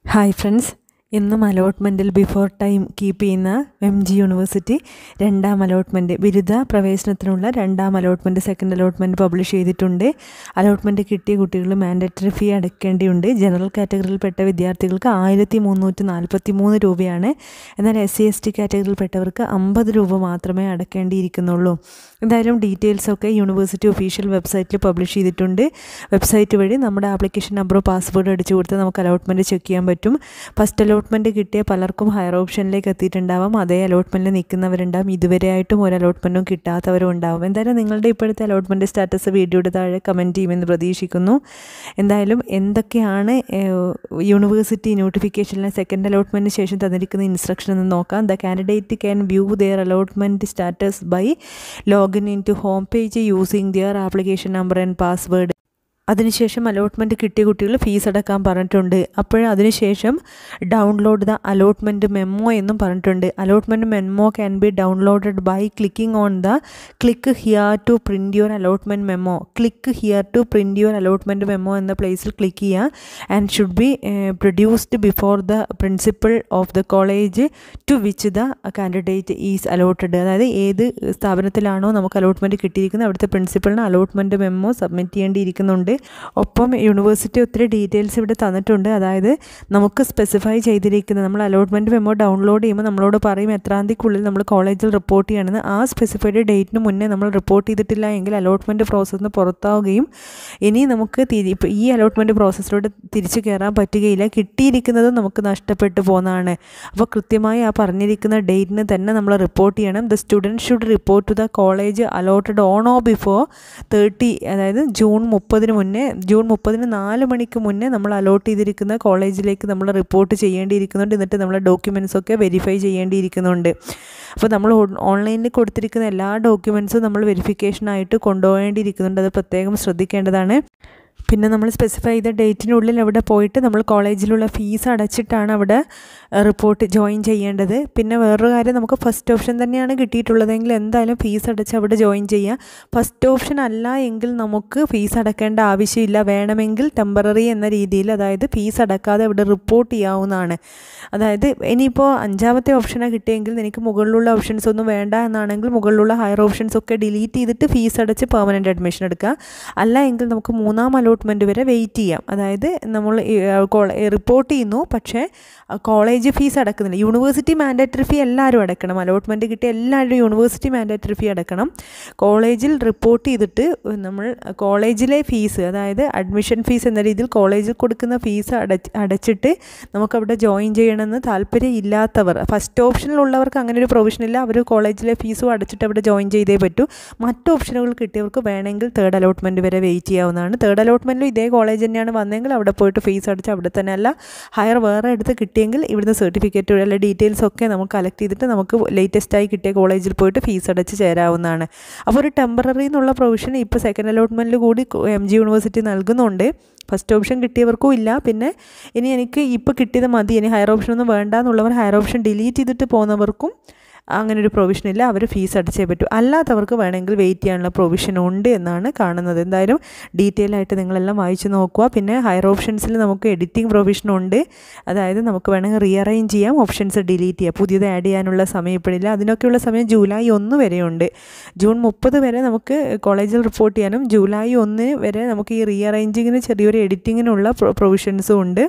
hi friends ഇന്നും അലോട്ട്മെൻറ്റിൽ before time keep ചെയ്യുന്ന എം ജി യൂണിവേഴ്സിറ്റി രണ്ടാം അലോട്ട്മെൻറ്റ് ബിരുദ പ്രവേശനത്തിനുള്ള രണ്ടാം അലോട്ട്മെൻറ്റ് സെക്കൻഡ് അലോട്ട്മെൻറ്റ് പബ്ലിഷ് ചെയ്തിട്ടുണ്ട് അലോട്ട്മെൻറ്റ് കിട്ടിയ കുട്ടികൾ മാൻഡറ്ററി ഫീ അടയ്ക്കേണ്ടിയുണ്ട് ജനറൽ കാറ്റഗറിയിൽപ്പെട്ട വിദ്യാർത്ഥികൾക്ക് ആയിരത്തി മുന്നൂറ്റി നാൽപ്പത്തി മൂന്ന് രൂപയാണ് എന്നാൽ എസ് സി എസ് ടി കാറ്റഗറിയിൽപ്പെട്ടവർക്ക് അമ്പത് രൂപ മാത്രമേ അടയ്ക്കേണ്ടിയിരിക്കുന്നുള്ളൂ എന്തായാലും ഡീറ്റെയിൽസൊക്കെ യൂണിവേഴ്സിറ്റി ഒഫീഷ്യൽ വെബ്സൈറ്റിൽ പബ്ലിഷ് ചെയ്തിട്ടുണ്ട് വെബ്സൈറ്റ് വഴി നമ്മുടെ ആപ്ലിക്കേഷൻ നമ്പറോ പാസ്വേഡ് അടിച്ചു കൊടുത്ത് നമുക്ക് അലോട്ട്മെൻറ്റ് ചെക്ക് ചെയ്യാൻ പറ്റും ഫസ്റ്റ് അലോട്ട്മെൻറ്റ് കിട്ടിയ പലർക്കും ഹയർ ഓപ്ഷനിലേക്ക് എത്തിയിട്ടുണ്ടാവാം അതേ അലോട്ട്മെൻറ്റിൽ നിൽക്കുന്നവരുണ്ടാവും ഇതുവരെയായിട്ടും ഒരു അലോട്ട്മെൻറ്റും കിട്ടാത്തവരും ഉണ്ടാവും എന്തായാലും നിങ്ങളുടെ ഇപ്പോഴത്തെ അലോട്ട്മെൻറ്റ് സ്റ്റാറ്റസ് വീഡിയോയുടെ താഴെ കമൻറ്റ് ചെയ്യുമെന്ന് പ്രതീക്ഷിക്കുന്നു എന്തായാലും എന്തൊക്കെയാണ് യൂണിവേഴ്സിറ്റി നോട്ടിഫിക്കേഷനിലെ സെക്കൻഡ് അലോട്ട്മെൻറ്റിന് ശേഷം തന്നിരിക്കുന്ന ഇൻസ്ട്രക്ഷൻ എന്ന് നോക്കാം the candidate can view their allotment status by login in to home page using their application number and password അതിനുശേഷം അലോട്ട്മെൻറ്റ് കിട്ടിയ കുട്ടികൾ ഫീസ് അടക്കാൻ പറഞ്ഞിട്ടുണ്ട് അപ്പോൾ അതിനുശേഷം ഡൗൺലോഡ് ദ അലോട്ട്മെൻറ്റ് മെമ്മോ എന്നും പറഞ്ഞിട്ടുണ്ട് allotment memo can be downloaded by clicking on the click here to print your allotment memo click here to print your allotment memo എന്ന പ്ലേസിൽ ക്ലിക്ക് ചെയ്യുക and should be produced before the principal of the college to which the candidate is allotted അതായത് ഏത് സ്ഥാപനത്തിലാണോ നമുക്ക് allotment കിട്ടിയിരിക്കുന്നത് അവിടുത്തെ പ്രിൻസിപ്പളിന് അലോട്ട്മെൻറ്റ് മെമ്മോ സബ്മിറ്റ് ചെയ്യേണ്ടിയിരിക്കുന്നുണ്ട് ഒപ്പം യൂണിവേഴ്സിറ്റി ഒത്തിരി ഡീറ്റെയിൽസ് ഇവിടെ തന്നിട്ടുണ്ട് അതായത് നമുക്ക് സ്പെസിഫൈ ചെയ്തിരിക്കുന്നത് നമ്മൾ അലോട്ട്മെൻറ്റ് മെമ്മോ ഡൗൺലോഡ് ചെയ്യുമ്പോൾ നമ്മളോട് പറയും എത്രാം തീയതിക്കുള്ളിൽ നമ്മൾ കോളേജിൽ റിപ്പോർട്ട് ചെയ്യണമെന്ന് ആ സ്പെസിഫൈഡ് ഡേറ്റിന് മുന്നേ നമ്മൾ റിപ്പോർട്ട് ചെയ്തിട്ടില്ല എങ്കിൽ അലോട്ട്മെൻറ്റ് പ്രോസസ്സിൽ നിന്ന് പുറത്താവുകയും ഇനി നമുക്ക് തിരി ഇപ്പോൾ ഈ അലോട്ട്മെൻറ്റ് പ്രോസസ്സിലൂടെ തിരിച്ചു കയറാൻ പറ്റുകയില്ല കിട്ടിയിരിക്കുന്നത് നമുക്ക് നഷ്ടപ്പെട്ടു പോകുന്നതാണ് അപ്പോൾ കൃത്യമായി ആ പറഞ്ഞിരിക്കുന്ന ഡേറ്റിന് തന്നെ നമ്മൾ റിപ്പോർട്ട് ചെയ്യണം the student should report to the college allotted on or before thirty അതായത് ജൂൺ മുപ്പതിന് മുന്നേ ജൂൺ മുപ്പതിന് നാല് മണിക്ക് മുന്നേ നമ്മൾ അലോട്ട് ചെയ്തിരിക്കുന്ന കോളേജിലേക്ക് നമ്മൾ റിപ്പോർട്ട് ചെയ്യേണ്ടിയിരിക്കുന്നുണ്ട് എന്നിട്ട് നമ്മളെ ഡോക്യുമെൻറ്റ്സൊക്കെ വെരിഫൈ ചെയ്യേണ്ടിയിരിക്കുന്നുണ്ട് അപ്പോൾ നമ്മൾ ഓൺലൈനിൽ കൊടുത്തിരിക്കുന്ന എല്ലാ ഡോക്യുമെൻറ്റ്സും നമ്മൾ വെരിഫിക്കേഷനായിട്ട് കൊണ്ടുപോകേണ്ടിയിരിക്കുന്നുണ്ട് അത് പ്രത്യേകം ശ്രദ്ധിക്കേണ്ടതാണ് പിന്നെ നമ്മൾ സ്പെസിഫൈ ചെയ്ത ഡേറ്റിനുള്ളിൽ അവിടെ പോയിട്ട് നമ്മൾ കോളേജിലുള്ള ഫീസ് അടച്ചിട്ടാണ് അവിടെ റിപ്പോർട്ട് ജോയിൻ ചെയ്യേണ്ടത് പിന്നെ വേറൊരു കാര്യം നമുക്ക് ഫസ്റ്റ് ഓപ്ഷൻ തന്നെയാണ് കിട്ടിയിട്ടുള്ളതെങ്കിൽ എന്തായാലും ഫീസ് അടച്ച് അവിടെ ജോയിൻ ചെയ്യുക ഫസ്റ്റ് ഓപ്ഷൻ അല്ല എങ്കിൽ നമുക്ക് ഫീസ് അടക്കേണ്ട ആവശ്യമില്ല വേണമെങ്കിൽ ടെമ്പററി എന്ന രീതിയിൽ അതായത് ഫീസ് അടക്കാതെ അവിടെ റിപ്പോർട്ട് ചെയ്യാവുന്നതാണ് അതായത് ഇനിയിപ്പോൾ അഞ്ചാമത്തെ ഓപ്ഷനാണ് കിട്ടിയെങ്കിൽ എനിക്ക് മുകളിലുള്ള ഓപ്ഷൻസ് ഒന്നും വേണ്ട എന്നാണെങ്കിൽ മുകളിലുള്ള ഹയർ ഓപ്ഷൻസ് ഒക്കെ ഡിലീറ്റ് ചെയ്തിട്ട് ഫീസ് അടച്ച് പെർമനൻറ്റ് അഡ്മിഷൻ എടുക്കുക അല്ല എങ്കിൽ നമുക്ക് മൂന്നാം അലോട്ട്മെൻറ്റ് വരെ വെയിറ്റ് ചെയ്യാം അതായത് നമ്മൾ റിപ്പോർട്ട് ചെയ്യുന്നു പക്ഷേ കോളേജ് ഫീസ് അടക്കുന്നില്ല യൂണിവേഴ്സിറ്റി മാൻഡേറ്ററി ഫീ എല്ലാവരും അടക്കണം അലോട്ട്മെൻറ്റ് കിട്ടിയ എല്ലാവരും യൂണിവേഴ്സിറ്റി മാൻഡേറ്ററി ഫീ അടക്കണം കോളേജിൽ റിപ്പോർട്ട് ചെയ്തിട്ട് നമ്മൾ കോളേജിലെ ഫീസ് അതായത് അഡ്മിഷൻ ഫീസ് എന്ന രീതിയിൽ കോളേജിൽ കൊടുക്കുന്ന ഫീസ് അടച്ച് അടച്ചിട്ട് നമുക്കവിടെ ജോയിൻ ചെയ്യണമെന്ന് താല്പര്യം ഇല്ലാത്തവർ ഫസ്റ്റ് ഓപ്ഷനിലുള്ളവർക്ക് അങ്ങനെ ഒരു പ്രൊവിഷൻ ഇല്ല അവർ കോളേജിലെ ഫീസും അടച്ചിട്ട് അവിടെ ജോയിൻ ചെയ്തേ പറ്റൂ മറ്റ് ഓപ്ഷനുകൾ കിട്ടിയവർക്ക് വേണമെങ്കിൽ തേർഡ് അലോട്ട്മെൻറ്റ് വരെ വെയിറ്റ് ചെയ്യാവുന്നതാണ് തേർഡ് അലോട്ട്മെൻറ്റിലും ഇതേ കോളേജ് തന്നെയാണ് വന്നെങ്കിൽ അവിടെ പോയിട്ട് ഫീസ് അടിച്ച് അവിടെ തന്നെ അല്ല ഹയർ വേറെ എടുത്ത് കിട്ടിയെങ്കിൽ ഇവിടുന്ന് സർട്ടിഫിക്കറ്റ് അല്ല ഡീറ്റെയിൽസ് ഒക്കെ നമുക്ക് കളക്ട് ചെയ്തിട്ട് നമുക്ക് ലേറ്റസ്റ്റായി കിട്ടിയ കോളേജിൽ പോയിട്ട് ഫീസ് അടച്ച് ചേരാവുന്നതാണ് അപ്പോൾ ഒരു ടെമ്പററി എന്നുള്ള പ്രൊവിഷൻ ഇപ്പോൾ സെക്കൻഡ് അലോട്ട്മെൻറ്റിൽ കൂടി എം ജി യൂണിവേഴ്സിറ്റി നൽകുന്നുണ്ട് ഫസ്റ്റ് ഓപ്ഷൻ കിട്ടിയവർക്കും ഇല്ല പിന്നെ ഇനി എനിക്ക് ഇപ്പോൾ കിട്ടിയത് മതി ഇനി ഹയർ ഓപ്ഷൻ ഒന്നും വേണ്ട എന്നുള്ളവർ ഹയർ ഓപ്ഷൻ ഡിലീറ്റ് ചെയ്തിട്ട് പോകുന്നവർക്കും അങ്ങനെ ഒരു പ്രൊവിഷൻ ഇല്ല അവർ ഫീസ് അടിച്ചേ പറ്റൂ അല്ലാത്തവർക്ക് വേണമെങ്കിൽ വെയിറ്റ് ചെയ്യാനുള്ള പ്രൊവിഷൻ ഉണ്ട് എന്നാണ് കാണുന്നത് എന്തായാലും ഡീറ്റെയിൽ ആയിട്ട് നിങ്ങളെല്ലാം വായിച്ച് നോക്കുക പിന്നെ ഹയർ ഓപ്ഷൻസിൽ നമുക്ക് എഡിറ്റിംഗ് പ്രൊവിഷൻ ഉണ്ട് അതായത് നമുക്ക് വേണമെങ്കിൽ റീഅറേഞ്ച് ചെയ്യാം ഓപ്ഷൻസ് ഡിലീറ്റ് ചെയ്യാം പുതിയത് ആഡ് ചെയ്യാനുള്ള സമയം ഇപ്പോഴില്ല അതിനൊക്കെയുള്ള സമയം ജൂലൈ ഒന്ന് വരെയുണ്ട് ജൂൺ മുപ്പത് വരെ നമുക്ക് കോളേജിൽ റിപ്പോർട്ട് ചെയ്യാനും ജൂലൈ ഒന്ന് വരെ നമുക്ക് ഈ റീഅറേഞ്ചിങ്ങിന് ചെറിയൊരു എഡിറ്റിങ്ങിനുള്ള പ്രൊവിഷൻസും ഉണ്ട്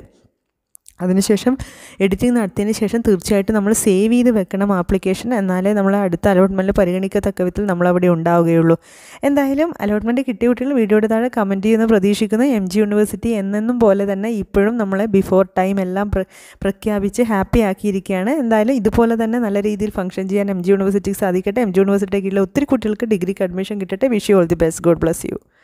അതിനുശേഷം എഡിറ്റിംഗ് നടത്തിയതിന് ശേഷം തീർച്ചയായിട്ടും നമ്മൾ സേവ് ചെയ്ത് വെക്കണം ആപ്ലിക്കേഷൻ എന്നാലേ നമ്മൾ അടുത്ത അലോട്ട്മെൻറ്റിൽ പരിഗണിക്കത്തക്ക വിധത്തിൽ നമ്മളവിടെ ഉണ്ടാവുകയുള്ളൂ എന്തായാലും അലോട്ട്മെൻറ്റ് കിട്ടിയ കുട്ടികൾ വീഡിയോയുടെ താഴെ കമൻറ്റ് ചെയ്യുന്ന പ്രതീക്ഷിക്കുന്നു എം ജി യൂണിവേഴ്സിറ്റി എന്നെന്നും പോലെ തന്നെ ഇപ്പോഴും നമ്മളെ ബിഫോർ ടൈം എല്ലാം പ്രഖ്യാപിച്ച് ഹാപ്പി ആക്കിയിരിക്കുകയാണ് എന്തായാലും ഇതുപോലെ തന്നെ നല്ല രീതിയിൽ ഫംഗ്ഷൻ ചെയ്യാൻ എം ജി യൂണിവേഴ്സിറ്റിക്ക് സാധിക്കട്ടെ എം ജി യൂണിവേഴ്സിറ്റിക്കുള്ള ഒത്തിരി കുട്ടികൾക്ക് ഡിഗ്രിക്ക് അഡ്മിഷൻ കിട്ടട്ടെ wish you all the best God bless U